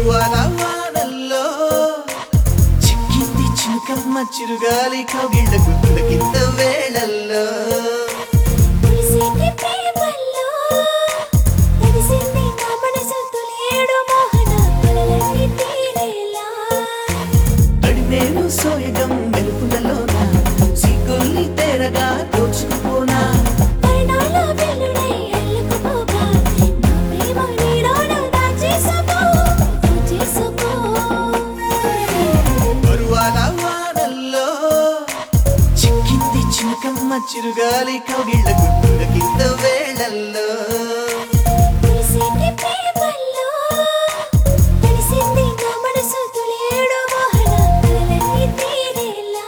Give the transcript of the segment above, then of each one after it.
పరువాల వానల్లో చిక్కింది చినుకమ్మ చిరుగాలి కౌగిళ్ళ గుర్తులకింత వేళల్లో కురిసేటి ప్రేమల్లో తడిసింది నా మనసు తొలియేడు మోహన కలలన్నీ తీరేలా అడినేను సోయగం మెరుపులలోన సిగ్గుల్ని తెరగా దోచుకుపోనా పైనాల వెల్లుడై అల్లుకుపోగా నా ప్రేమ నీలోన దాచేసుకో దాచేసుకో పరువాల వానల్లో చిక్కింది చినుకమ్మ చిరుగాలి కౌగిళ్ళ గుర్తులకింత వేళల్లో కురిసేటి ప్రేమల్లో తడిసింది నా మనసు తొలియేడు మోహన కలలన్నీ తీరేలా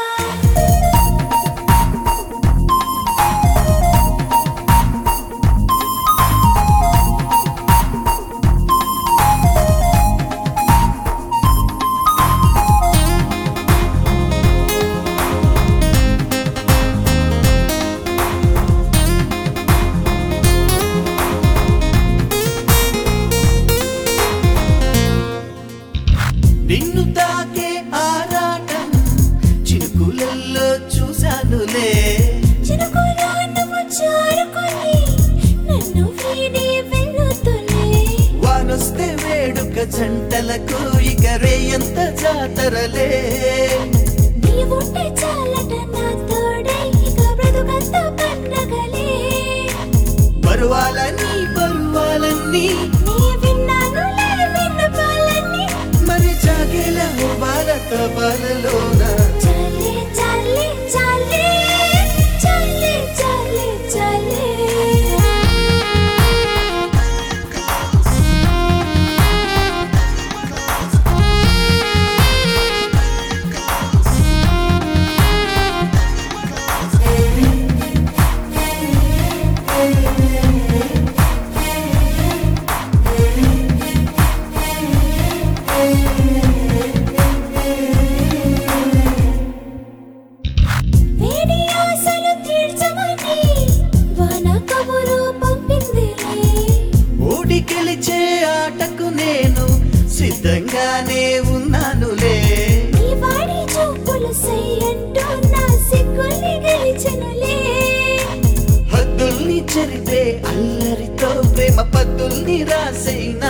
నిన్ను తాకే ఆరాటం చినుకులలో చూశానులే చినుకులో నువ్వు జారుకొని నన్ను వీడి వెళ్ళుతులే వానొస్తే వేడుక జంటలకు ఇక రేయంత జాతరలే నీవుంటే చాలట నా తోడై ఇక బ్రతుకంత పండగలే పరువాలని పరువాలన్నీ నీ విన్నానులే విన్నపాలన్నీ మరి జాగేల భారత బాలలోన చాలే చాలే చాలే చాలే చాలే చాలే వేడి ఆశలు తీర్చమని వాన కబురు పంపిందిలే ఓడి గెలిచే ఆటకు నేను సిద్ధంగానే ఉన్నానులే నీ వాడి చూపులు సై అంటూ నా సిగ్గుల్ని గెలిచెనులే హద్దుల్ని చెరిపే అల్లరితో ప్రేమ పద్దుల్ని రాసైనా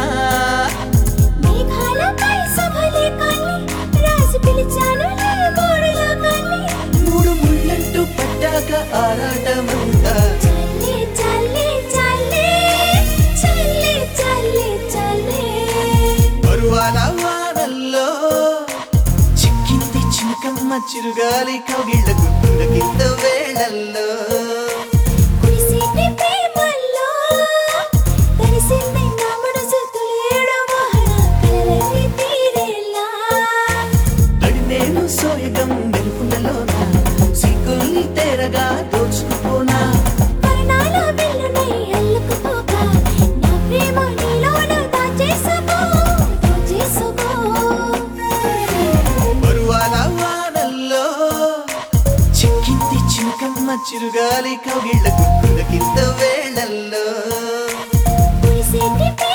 మేఘాలపై సభలే కాలి రాసి పిలిచానులే గోడలో కాలి మూడు ముళ్ళంటూ పట్టాక ఆరాటమంతా చల్లే చల్లే చల్లే చల్లే చల్లే చల్లే పరువాల వానల్లో చిక్కింది చినుకమ్మ చిరుగాలి కౌగిళ్ళ గుర్తులకింత వేళల్లో కురిసేటి ప్రేమల్లో తడిసింది నా మనసు తొలియేడు మోహన కలలన్నీ తీరేలా అడి నేను సోయగం మెరుపులలోన సిగ్గుల్ని తెరగా దోచుకుపోనా పర్ణాల వెల్లునై అల్లుకుపోగా నా ప్రేమ నీలోన దాచేసుకో దాచేసుకో పరువాల వానల్లో చిక్కింది చినుకమ్మ చిరుగాలి కౌగిళ్ళ గుర్తులకింత వేళల్లో కురిసేటి ప్రేమల్లో